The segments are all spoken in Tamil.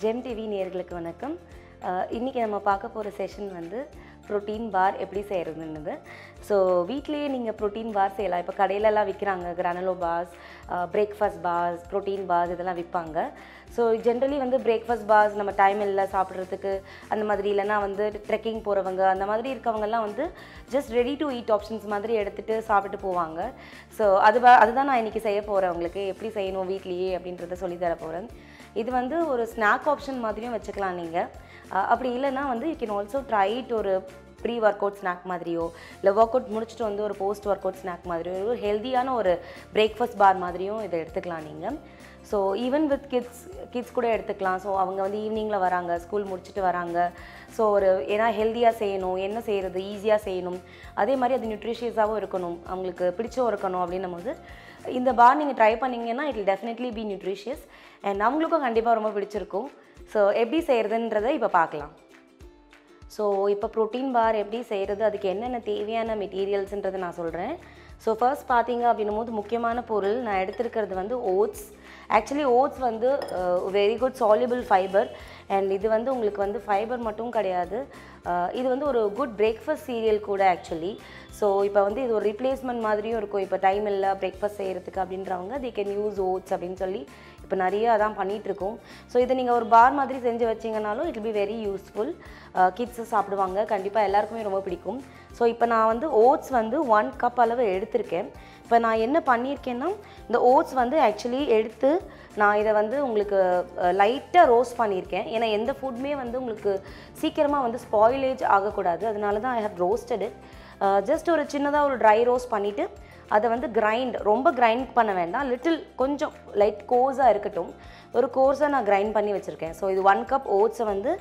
ஜெம் டிவி நேயர்களுக்கு வணக்கம் அஹ், இன்னைக்கு நம்ம பார்க்க போகிற செஷன் வந்து ப்ரோட்டீன் பார் எப்படி செய்கிறதுன்னு ஸோ வீட்லேயே நீங்கள் ப்ரோட்டீன் பார் செய்யலாம் இப்போ கடையிலலாம் விற்கிறாங்க granola bars breakfast bars protein bars இதெல்லாம் விற்பாங்க ஸோ ஜென்ரலி வந்து பிரேக்ஃபாஸ்ட் பார்ஸ் நம்ம டைம் இல்லை சாப்பிட்றதுக்கு அந்த மாதிரி இல்லைன்னா வந்து ட்ரெக்கிங் போகிறவங்க அந்த மாதிரி இருக்கவங்கெல்லாம் வந்து just ready to eat options மாதிரி எடுத்துகிட்டு சாப்பிட்டு போவாங்க ஸோ அது வ- அதுதான் நான் இன்றைக்கி செய்ய போகிறேன் உங்களுக்கு எப்படி செய்யணும் வீட்லேயே அப்படின்றத சொல்லித் தர போகிறேன் இது வந்து ஒரு ஸ்நாக் ஆப்ஷன் மாதிரியும் வச்சுக்கலாம் நீங்கள் அப்படி இல்லைன்னா வந்து யூ கேன் ஆல்சோ ட்ரைட் ஒரு ப்ரீ ஒர்க் அவுட் ஸ்நாக் மாதிரியோ இல்லை ஒர்க் அவுட் முடிச்சுட்டு வந்து ஒரு போஸ்ட் ஒர்க் அவுட் ஸ்நாக் மாதிரியோ ஒரு ஹெல்தியான ஒரு பிரேக்ஃபாஸ்ட் பார் மாதிரியும் இதை எடுத்துக்கலாம் நீங்கள் so even with kids kids கூட எடுத்துக்கலாம் ஸோ அவங்க வந்து ஈவினிங்கில் வராங்க ஸ்கூல் முடிச்சுட்டு வராங்க ஸோ ஒரு ஏன்னா ஹெல்த்தியாக செய்யணும் என்ன செய்கிறது ஈஸியாக செய்யணும் அதே மாதிரி அது நியூட்ரிஷியஸாகவும் இருக்கணும் அவங்களுக்கு பிடிச்சும் இருக்கணும் அப்படின்னும் போது இந்த பார் நீங்கள் ட்ரை பண்ணீங்கன்னா it will definitely be nutritious and அவங்களுக்கும் கண்டிப்பாக ரொம்ப பிடிச்சிருக்கும் ஸோ எப்படி செய்கிறதுன்றதை இப்போ பார்க்கலாம் ஸோ இப்போ ப்ரோட்டீன் பார் எப்படி செய்கிறது அதுக்கு என்னென்ன தேவையான மெட்டீரியல்ஸ்ன்றதை நான் சொல்கிறேன் ஸோ ஃபர்ஸ்ட் பார்த்தீங்க அப்படின்னும் போது முக்கியமான பொருள் நான் எடுத்திருக்கிறது வந்து ஓட்ஸ் ஆக்சுவலி ஓட்ஸ் வந்து very good soluble fibre and இது வந்து உங்களுக்கு வந்து ஃபைபர் மட்டும் கிடையாது அஹ், இது வந்து ஒரு குட் பிரேக்ஃபாஸ்ட் சீரியல் கூட ஆக்சுவலி ஸோ இப்போ வந்து இது ஒரு ரிப்ளேஸ்மெண்ட் மாதிரியும் இருக்கும் இப்போ டைம் இல்லை பிரேக்ஃபாஸ்ட் செய்கிறதுக்கு அப்படின்றவங்க they கேன் யூஸ் ஓட்ஸ் அப்படின்னு சொல்லி இப்போ நிறைய அதான் பண்ணிட்டு இருக்கோம் ஸோ இதை நீங்கள் ஒரு பார் மாதிரி செஞ்சு வச்சீங்கனாலும் it be very useful kids சாப்பிடுவாங்க கண்டிப்பாக எல்லாருக்குமே ரொம்ப பிடிக்கும் ஸோ இப்போ நான் வந்து ஓட்ஸ் வந்து ஒன் கப் அளவு எடுத்திருக்கேன் இப்போ நான் என்ன பண்ணியிருக்கேன்னா இந்த ஓட்ஸ் வந்து ஆக்சுவலி எடுத்து நான் இதை வந்து உங்களுக்கு லைட்டாக ரோஸ்ட் பண்ணியிருக்கேன் ஏன்னா எந்த ஃபுட்மே வந்து உங்களுக்கு சீக்கிரமாக வந்து ஸ்பாயிலேஜ் ஆகக்கூடாது அதனால தான் I have roasted it just ஒரு சின்னதாக ஒரு ட்ரை ரோஸ்ட் பண்ணிவிட்டு அதை வந்து கிரைண்ட் ரொம்ப கிரைண்ட் பண்ண வேண்டாம் லிட்டில் கொஞ்சம் லைட் கோர்ஸாக இருக்கட்டும் ஒரு கோர்ஸாக நான் கிரைண்ட் பண்ணி வச்சுருக்கேன் ஸோ இது ஒன் கப் ஓட்ஸை வந்து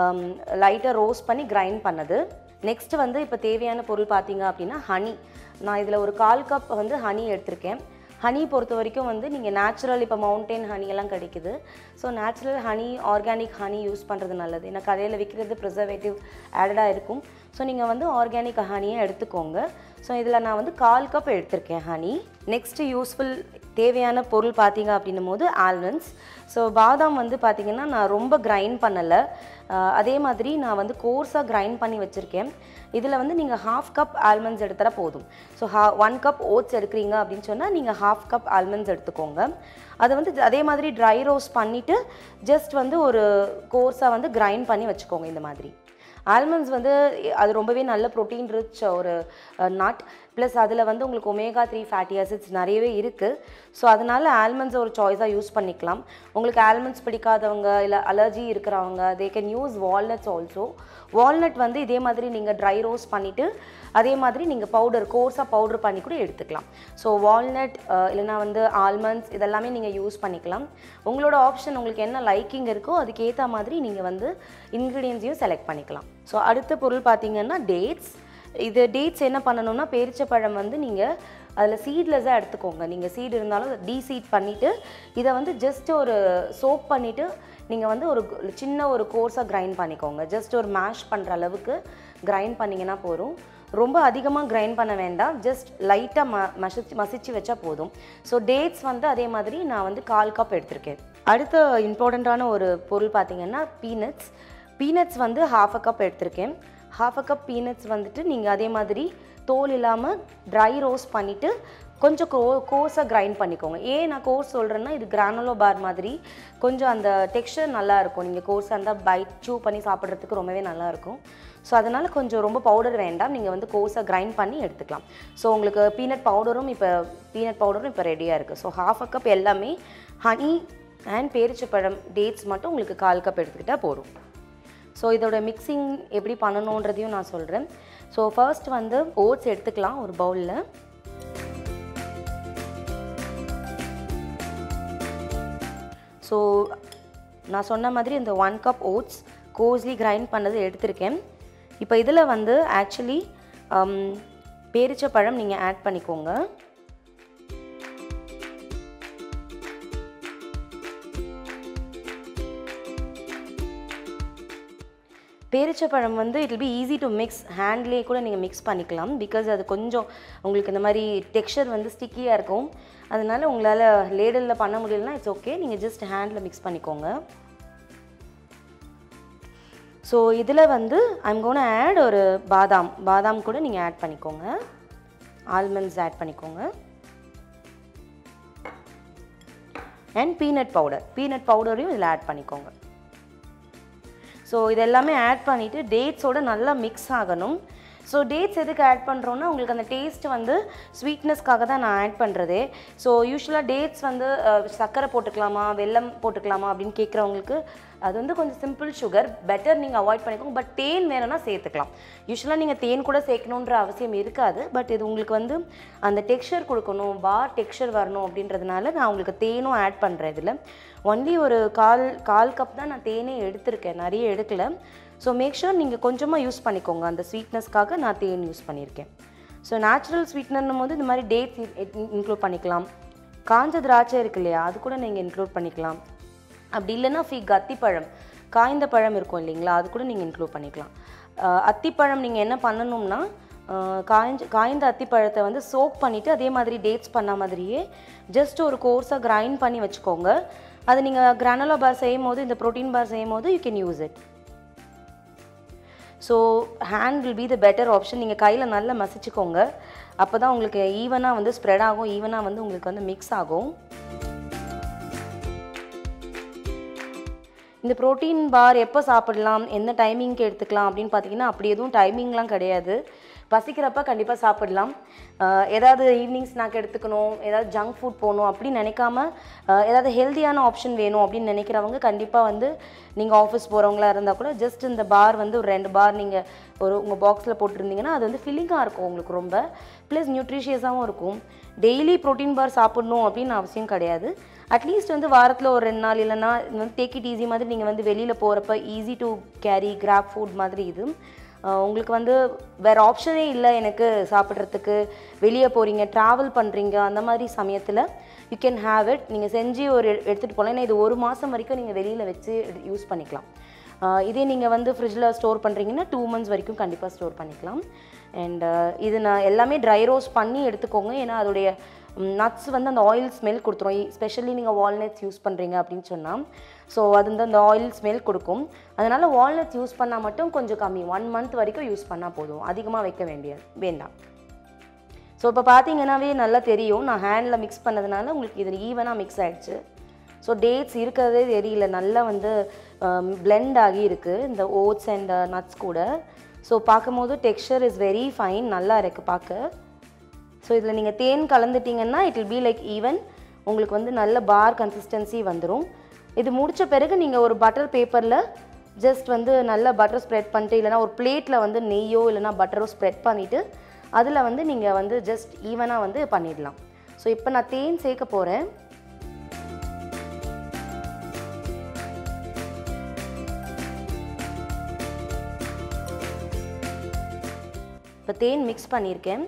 லைட்டாக ரோஸ்ட் பண்ணி கிரைண்ட் பண்ணது நெக்ஸ்ட் வந்து இப்போ தேவையான பொருள் பார்த்தீங்க அப்படின்னா ஹனி நான் இதில் ஒரு கால் கப் வந்து ஹனி எடுத்திருக்கேன் ஹனி பொறுத்த வரைக்கும் வந்து நீங்கள் நேச்சுரல் இப்போ மவுண்டைன் ஹனி எல்லாம் கிடைக்குது so natural honey organic honey use பண்ணுறது நல்லது ஏன்னா கடையில் விற்கிறது ப்ரிசர்வேட்டிவ் ஆடடாக இருக்கும் ஸோ நீங்கள் வந்து ஆர்கானிக் ஹனியை எடுத்துக்கோங்க ஸோ இதில் நான் வந்து கால் கப் எடுத்திருக்கேன் ஹனி நெக்ஸ்ட் யூஸ்ஃபுல் தேவையான பொருள் பார்த்தீங்க அப்படின்னும் போது ஆல்மண்ட்ஸ் ஸோ பாதாம் வந்து பார்த்தீங்கன்னா நான் ரொம்ப கிரைண்ட் பண்ணலை அதே மாதிரி நான் வந்து கோர்ஸாக கிரைண்ட் பண்ணி வச்சுருக்கேன் இதில் வந்து நீங்கள் ஹாஃப் கப் ஆல்மண்ட்ஸ் எடுத்தால் போதும் ஸோ ஹா ஒன் கப் ஓட்ஸ் எடுக்கிறீங்க அப்படின்னு சொன்னால் நீங்கள் ஹாஃப் கப் ஆல்மண்ட்ஸ் எடுத்துக்கோங்க அதை வந்து அதே மாதிரி ட்ரை ரோஸ்ட் பண்ணிவிட்டு ஜஸ்ட் வந்து ஒரு கோர்ஸாக வந்து கிரைண்ட் பண்ணி வச்சுக்கோங்க இந்த மாதிரி ஆல்மண்ட்ஸ் வந்து அது ரொம்பவே நல்ல ப்ரோட்டீன் ரிச் ஒரு நட் ப்ளஸ் அதில் வந்து உங்களுக்கு ஒமேகா த்ரீ ஃபேட்டி ஆசிட்ஸ் நிறையவே இருக்குது ஸோ அதனால் ஆல்மண்ட்ஸை ஒரு சாய்ஸாக யூஸ் பண்ணிக்கலாம் உங்களுக்கு ஆல்மண்ட்ஸ் பிடிக்காதவங்க இல்லை அலர்ஜி இருக்கிறவங்க they can use walnuts also walnut வந்து இதே மாதிரி நீங்கள் ட்ரை ரோஸ்ட் பண்ணிவிட்டு அதே மாதிரி நீங்கள் பவுடர் கோர்ஸாக பவுடர் பண்ணி கூட எடுத்துக்கலாம் ஸோ வால்நட் இல்லைனா வந்து ஆல்மண்ட்ஸ் இதெல்லாமே நீங்கள் யூஸ் பண்ணிக்கலாம் உங்களோட ஆப்ஷன் உங்களுக்கு என்ன லைக்கிங் இருக்கோ அதுக்கேற்ற மாதிரி நீங்கள் வந்து இன்க்ரீடியன்ஸையும் செலக்ட் பண்ணிக்கலாம் ஸோ அடுத்த பொருள் பார்த்தீங்கன்னா டேட்ஸ் இது டேட்ஸ் என்ன பண்ணணும்னா பேரிச்சப்பழம் வந்து நீங்கள் அதில் சீட்லெஸ்ஸாக எடுத்துக்கோங்க நீங்கள் சீட் இருந்தாலும் டீசீட் பண்ணிவிட்டு இதை வந்து ஜஸ்ட் ஒரு சோப் பண்ணிவிட்டு நீங்கள் வந்து ஒரு கு- சின்ன ஒரு கோர்ஸாக கிரைண்ட் பண்ணிக்கோங்க ஜஸ்ட் ஒரு மேஷ் பண்ணுற அளவுக்கு கிரைண்ட் பண்ணிங்கன்னா போதும் ரொம்ப அதிகமாக கிரைண்ட் பண்ண வேண்டாம் ஜஸ்ட் லைட்டாக ம மசிச்சு மசிச்சு வச்சா போதும் ஸோ டேட்ஸ் வந்து அதே மாதிரி நான் வந்து கால் கப் எடுத்திருக்கேன் அடுத்த இம்பார்ட்டண்ட்டான ஒரு பொருள் பார்த்தீங்கன்னா பீனட்ஸ் பீனட்ஸ் வந்து ஹாஃப் அ கப் எடுத்திருக்கேன் ஹாஃப் அ கப் பீனட்ஸ் வந்துட்டு நீங்கள் அதே மாதிரி தோல் இல்லாமல் ட்ரை ரோஸ்ட் பண்ணிவிட்டு கொஞ்சம் கோ கோர்ஸாக கிரைண்ட் பண்ணிக்கோங்க ஏன் நான் கோர்ஸ் சொல்கிறேன்னா இது கிரானலோ பார் மாதிரி கொஞ்சம் அந்த டெக்ஸ்சர் நல்லா இருக்கும் நீங்கள் கோர்ஸாக இருந்தால் பைட் சூ பண்ணி சாப்பிட்றதுக்கு ரொம்பவே நல்லா இருக்கும் ஸோ அதனால் கொஞ்சம் ரொம்ப பவுடர் வேண்டாம் நீங்கள் வந்து கோர்ஸாக கிரைண்ட் பண்ணி எடுத்துக்கலாம் ஸோ உங்களுக்கு பீனட் பவுடரும் இப்போ பீனட் பவுடரும் இப்போ ரெடியாக இருக்குது ஸோ ஹாஃப் அ கப் எல்லாமே ஹனி அண்ட் பேரிச்சப்பழம் டேட்ஸ் மட்டும் உங்களுக்கு கால் கப் எடுத்துக்கிட்டால் போதும் ஸோ இதோட மிக்சிங் எப்படி பண்ணணுன்றதையும் நான் சொல்கிறேன் ஸோ ஃபர்ஸ்ட் வந்து ஓட்ஸ் எடுத்துக்கலாம் ஒரு பவுலில் ஸோ நான் சொன்ன மாதிரி இந்த one cup oats coarsely grind பண்ணது எடுத்திருக்கேன் இப்போ இதில் வந்து ஆக்சுவலி பேரிச்சப்பழம் நீங்கள் ஆட் பண்ணிக்கோங்க பேரிச்சப்பழம் வந்து it will be easy to mix ஹேண்ட்லேயே கூட நீங்கள் மிக்ஸ் பண்ணிக்கலாம் பிகாஸ் அது கொஞ்சம் உங்களுக்கு இந்த மாதிரி டெக்ஸ்சர் வந்து ஸ்டிக்கியாக இருக்கும் அதனால உங்களால் லேடலில் பண்ண முடியலனா இட்ஸ் ஓகே நீங்கள் ஜஸ்ட் ஹேண்டில் மிக்ஸ் பண்ணிக்கோங்க ஸோ இதில் வந்து ஐம் கோன் ஆட் ஒரு பாதாம் பாதாம் கூட நீங்கள் ஆட் பண்ணிக்கோங்க ஆல்மண்ட்ஸ் ஆட் பண்ணிக்கோங்க அண்ட் பீனட் பவுடர் பீனட் பவுடரையும் இதில் ஆட் பண்ணிக்கோங்க ஸோ இது எல்லாமே ஆட் பண்ணிவிட்டு டேட்ஸோட நல்லா மிக்ஸ் ஆகணும் ஸோ டேட்ஸ் எதுக்கு ஆட் பண்ணுறோன்னா உங்களுக்கு அந்த டேஸ்ட் வந்து ஸ்வீட்னஸ்க்காக தான் நான் ஆட் பண்ணுறதே ஸோ யூஸ்வலாக டேட்ஸ் வந்து அஹ், சர்க்கரை போட்டுக்கலாமா வெல்லம் போட்டுக்கலாமா அப்படின்னு கேட்குறவங்களுக்கு அது வந்து கொஞ்சம் சிம்பிள் சுகர் பெட்டர் நீங்கள் அவாய்ட் பண்ணிக்கோங்க பட் தேன் வேணும்னா சேர்த்துக்கலாம் யூஸ்வலாக நீங்கள் தேன் கூட சேர்க்கணுன்ற அவசியம் இருக்காது பட் இது உங்களுக்கு வந்து அந்த டெக்ஸ்சர் கொடுக்கணும் பார் டெக்ஸ்சர் வரணும் அப்படின்றதுனால நான் உங்களுக்கு தேனும் ஆட் பண்ணுறேன் இதில் ஒன்லி ஒரு கால் கால் கப் தான் நான் தேனே எடுத்திருக்கேன் நிறைய எடுக்கல ஸோ மேக் ஷூர் நீங்கள் கொஞ்சமாக யூஸ் பண்ணிக்கோங்க அந்த ஸ்வீட்னஸ்க்காக நான் தேன் யூஸ் பண்ணியிருக்கேன் ஸோ நேச்சுரல் ஸ்வீட்னர்னும் போது இந்த மாதிரி டேட்ஸ் இன்க்ளூட் பண்ணிக்கலாம் காஞ்ச திராட்சை இருக்கு இல்லையா அது கூட நீங்கள் இன்க்ளூட் பண்ணிக்கலாம் அப்படி இல்லைன்னா ஃபிக் அத்திப்பழம் காய்ந்த பழம் இருக்கும் இல்லைங்களா அது கூட நீங்கள் இன்க்ளூட் பண்ணிக்கலாம் அஹ் அத்திப்பழம் நீங்கள் என்ன பண்ணணும்னா அஹ் காய்ஞ்ச காய்ந்த அத்திப்பழத்தை வந்து சோக் பண்ணிவிட்டு அதே மாதிரி டேட்ஸ் பண்ண மாதிரியே ஜஸ்ட் ஒரு கோர்ஸாக கிரைண்ட் பண்ணி வச்சுக்கோங்க அது நீங்கள் கிரானலா பார் செய்யும் போது இந்த ப்ரோட்டீன் பார் செய்யும் போது you can use it so hand will be the better option நீங்கள் கையில் நல்லா மசிச்சுக்கோங்க அப்போ தான் உங்களுக்கு ஈவனாக வந்து ஸ்ப்ரெட் ஆகும் ஈவனாக வந்து உங்களுக்கு வந்து மிக்ஸ் ஆகும் இந்த ப்ரோட்டீன் பார் எப்போ சாப்பிடலாம் எந்த டைமிங்க்கு எடுத்துக்கலாம் அப்படின்னு பார்த்தீங்கன்னா அப்படி எதுவும் டைமிங்லாம் கிடையாது பசிக்கிறப்ப கண்டிப்பாக சாப்பிடலாம் அஹ் ஏதாவது ஈவினிங் ஸ்நாக் எடுத்துக்கணும் ஏதாவது ஜங்க் ஃபுட் போகணும் அப்படின்னு நினைக்காம அஹ் ஏதாவது ஹெல்த்தியான ஆப்ஷன் வேணும் அப்படின்னு நினைக்கிறவங்க கண்டிப்பாக வந்து நீங்கள் ஆஃபீஸ் போகிறவங்களா இருந்தால் கூட ஜஸ்ட் இந்த பார் வந்து ஒரு ரெண்டு பார் நீங்கள் ஒரு உங்கள் பாக்ஸில் போட்டிருந்தீங்கன்னா அது வந்து ஃபில்லிங்காக இருக்கும் உங்களுக்கு ரொம்ப ப்ளஸ் நியூட்ரிஷியஸாகவும் இருக்கும் டெய்லி ப்ரோட்டீன் பார் சாப்பிடணும் அப்படின்னு அவசியம் கிடையாது அட்லீஸ்ட் வந்து வாரத்தில் ஒரு ரெண்டு நாள் இல்லைன்னா வந்து டேக் இட் ஈஸி மாதிரி நீங்கள் வந்து வெளியில் போகிறப்ப easy to carry grab food மாதிரி இது அஹ் உங்களுக்கு வந்து வேறு ஆப்ஷனே இல்லை எனக்கு சாப்பிட்றதுக்கு வெளியே போகிறீங்க ட்ராவல் பண்ணுறீங்க அந்த மாதிரி சமயத்தில் யூ கேன் ஹேவ் இட் நீங்கள் செஞ்சு ஒரு எடு- எடுத்துகிட்டு போகலாம் ஏன்னா இது ஒரு மாதம் வரைக்கும் நீங்கள் வெளியில் வச்சு யூஸ் பண்ணிக்கலாம் அஹ் இதே நீங்கள் வந்து ஃப்ரிட்ஜில் ஸ்டோர் பண்ணுறீங்கன்னா டூ மந்த்ஸ் வரைக்கும் கண்டிப்பாக ஸ்டோர் பண்ணிக்கலாம் அண்ட் இது நான் எல்லாமே ட்ரை ரோஸ்ட் பண்ணி எடுத்துக்கோங்க ஏன்னா அதோடைய நட்ஸ் வந்து அந்த ஆயில் ஸ்மெல் கொடுத்துரும் ஸ்பெஷலி நீங்கள் வால்நட்ஸ் யூஸ் பண்ணுறீங்க அப்படின்னு சொன்னால் ஸோ அது வந்து அந்த ஆயில் ஸ்மெல் கொடுக்கும் அதனால் வால்நட்ஸ் யூஸ் பண்ணால் மட்டும் கொஞ்சம் கம்மி ஒன் மந்த் வரைக்கும் யூஸ் பண்ணால் போதும் அதிகமாக வைக்க வேண்டிய வேண்டாம் ஸோ இப்போ பார்த்தீங்கன்னாவே நல்லா தெரியும் நான் ஹேண்டில் மிக்ஸ் பண்ணதுனால உங்களுக்கு இது ஈவனாக மிக்ஸ் ஆயிடுச்சு ஸோ டேட்ஸ் இருக்கிறதே தெரியல நல்லா வந்து பிளெண்ட் ஆகி இருக்குது இந்த ஓட்ஸ் அண்ட் நட்ஸ் கூட ஸோ பார்க்கும்போது டெக்ஸ்சர் இஸ் வெரி ஃபைன் நல்லா இருக்குது பார்க்க ஸோ இதில் நீங்கள் தேன் கலந்துட்டீங்கன்னா it will be like even உங்களுக்கு வந்து நல்ல பார் கன்சிஸ்டன்சி வந்துடும் இது முடிச்ச பிறகு நீங்கள் ஒரு பட்டர் பேப்பரில் ஜஸ்ட் வந்து நல்லா பட்டர் ஸ்ப்ரெட் பண்ணிட்டு இல்லைனா ஒரு பிளேட்டில் வந்து நெய்யோ இல்லைனா பட்டரோ ஸ்ப்ரெட் பண்ணிவிட்டு அதில் வந்து நீங்கள் வந்து ஜஸ்ட் ஈவனாக வந்து பண்ணிடலாம் ஸோ இப்போ நான் தேன் சேர்க்க போகிறேன் இப்போ தேன் மிக்ஸ் பண்ணியிருக்கேன்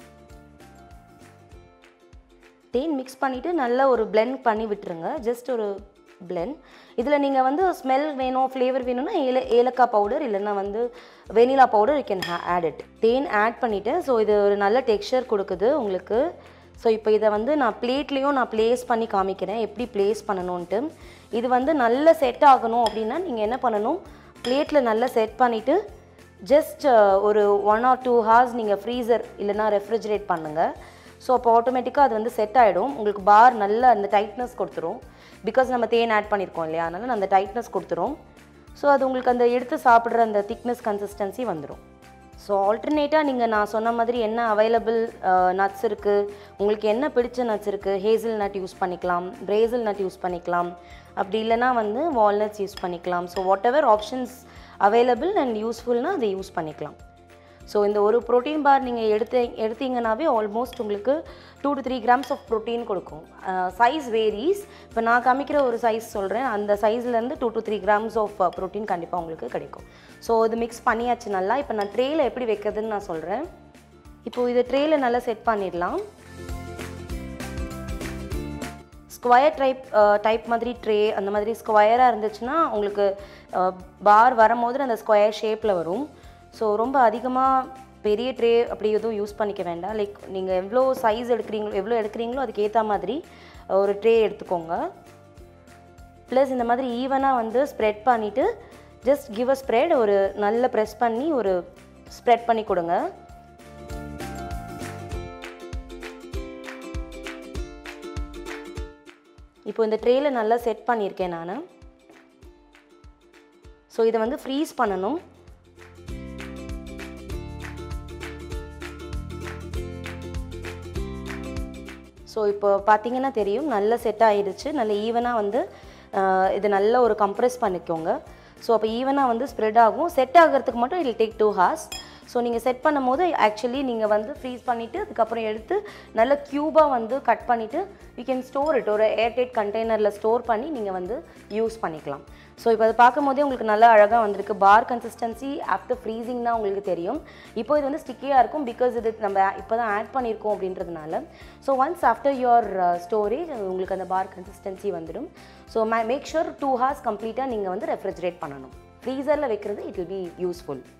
தேன் மிக்ஸ் பண்ணிவிட்டு நல்லா ஒரு blend பண்ணி விட்டுருங்க ஜஸ்ட் ஒரு blend இதில் நீங்கள் வந்து ஸ்மெல் வேணும் ஃப்ளேவர் வேணும்னா ஏல ஏலக்காய் பவுடர் இல்லைன்னா வந்து vanilla powder you can add it தேன் ஆட் பண்ணிவிட்டேன் ஸோ இது ஒரு நல்ல டெக்ஸ்சர் கொடுக்குது உங்களுக்கு ஸோ இப்போ இதை வந்து நான் பிளேட்லேயும் நான் ப்ளேஸ் பண்ணி காமிக்கிறேன் எப்படி ப்ளேஸ் பண்ணணுன்ட்டு இது வந்து நல்ல செட் ஆகணும் அப்படின்னா நீங்கள் என்ன பண்ணணும் பிளேட்டில் நல்லா செட் பண்ணிவிட்டு ஜஸ்ட் ஒரு ஒன் ஆர் டூ ஹார்ஸ் நீங்கள் ஃப்ரீசர் இல்லைன்னா ரெஃப்ரிஜரேட் பண்ணுங்கள் ஸோ அப்போ ஆட்டோமேட்டிக்காக அது வந்து செட் ஆகிடும் உங்களுக்கு பார் நல்ல அந்த டைட்னஸ் கொடுத்துரும் பிகாஸ் நம்ம தேன் ஆட் பண்ணியிருக்கோம் இல்லையா அதனால் அந்த டைட்னஸ் கொடுத்துரும் ஸோ அது உங்களுக்கு அந்த எடுத்து சாப்பிட்ற அந்த திக்னஸ் கன்சிஸ்டன்சி வந்துடும் ஸோ ஆல்டர்னேட்டாக நீங்கள் நான் சொன்ன மாதிரி என்ன அவைலபிள் நட்ஸ் இருக்குது உங்களுக்கு என்ன பிடிச்ச நட்ஸ் இருக்குது ஹேசில் நட் யூஸ் பண்ணிக்கலாம் பிரேசில் நட் யூஸ் பண்ணிக்கலாம் அப்படி இல்லைன்னா வந்து வால்நட்ஸ் யூஸ் பண்ணிக்கலாம் so whatever options available and யூஸ்ஃபுல்னால் அதை யூஸ் பண்ணிக்கலாம் ஸோ இந்த ஒரு ப்ரோட்டீன் பார் நீங்கள் எடுத்து எடுத்தீங்கன்னாவே ஆல்மோஸ்ட் உங்களுக்கு two to three grams of protein கொடுக்கும் சைஸ் வேரிஸ் இப்போ நான் காமிக்கிற ஒரு சைஸ் சொல்கிறேன் அந்த சைஸ்லேருந்து two to three grams of protein கண்டிப்பாக உங்களுக்கு கிடைக்கும் ஸோ இது மிக்ஸ் பண்ணியாச்சு நல்லா இப்போ நான் ட்ரேயில் எப்படி வைக்கிறதுன்னு நான் சொல்கிறேன் இப்போது இதை ட்ரேயில் நல்லா செட் பண்ணிடலாம் ஸ்கொயர் டைப் டைப் மாதிரி ட்ரே அந்த மாதிரி ஸ்கொயராக இருந்துச்சுன்னா உங்களுக்கு பார் வரும்போது அந்த ஸ்கொயர் ஷேப்பில் வரும் ஸோ ரொம்ப அதிகமாக பெரிய ட்ரே அப்படி எதுவும் யூஸ் பண்ணிக்க வேண்டாம் லைக் நீங்கள் எவ்வளோ சைஸ் எடுக்கிறீங்களோ எவ்வளோ எடுக்கிறீங்களோ அதுக்கு ஏற்ற மாதிரி ஒரு ட்ரே எடுத்துக்கோங்க ப்ளஸ் இந்த மாதிரி ஈவனாக வந்து ஸ்ப்ரெட் பண்ணிவிட்டு ஜஸ்ட் கிவ் அ ஸ்ப்ரெட் ஒரு நல்ல ப்ரெஸ் பண்ணி ஒரு ஸ்ப்ரெட் பண்ணி கொடுங்க இப்போ இந்த ட்ரேயில் நல்லா செட் பண்ணியிருக்கேன் நான் ஸோ இதை வந்து ஃப்ரீஸ் பண்ணணும் ஸோ இப்போ பார்த்தீங்கன்னா தெரியும் நல்ல செட் ஆயிடுச்சு நல்ல ஈவனாக வந்து ஆஹ், இது நல்ல ஒரு கம்ப்ரெஸ் பண்ணிக்கோங்க ஸோ அப்போ ஈவனாக வந்து ஸ்ப்ரெட் ஆகும் செட் ஆகிறதுக்கு மட்டும் it take two hours so நீங்கள் செட் பண்ணும்போது ஆக்சுவலி நீங்கள் வந்து ஃப்ரீஸ் பண்ணிவிட்டு அதுக்கப்புறம் எடுத்து நல்ல க்யூபாக வந்து கட் பண்ணிவிட்டு யூ கேன் ஸ்டோர் இட் ஒரு ஏர்டைட் கண்டெய்னரில் ஸ்டோர் பண்ணி நீங்கள் வந்து யூஸ் பண்ணிக்கலாம் ஸோ இப்போ அதை பார்க்கும்போதே உங்களுக்கு நல்லா அழகாக வந்திருக்கு பார் கன்சிஸ்டன்சி ஆஃப்டர் ஃப்ரீசிங் தான் உங்களுக்கு தெரியும் இப்போ இது வந்து ஸ்டிக்கியாக இருக்கும் பிகாஸ் இது நம்ம இப்போ தான் ஆட் பண்ணியிருக்கோம் அப்படின்றதுனால so once after your storage உங்களுக்கு அந்த பார் கன்சிஸ்டன்சி வந்துடும் so make sure two hours கம்ப்ளீட்டாக நீங்கள் வந்து ரெஃப்ரிஜரேட் பண்ணணும் ஃப்ரீசரில் வைக்கிறது இட் வில் பி யூஸ்ஃபுல்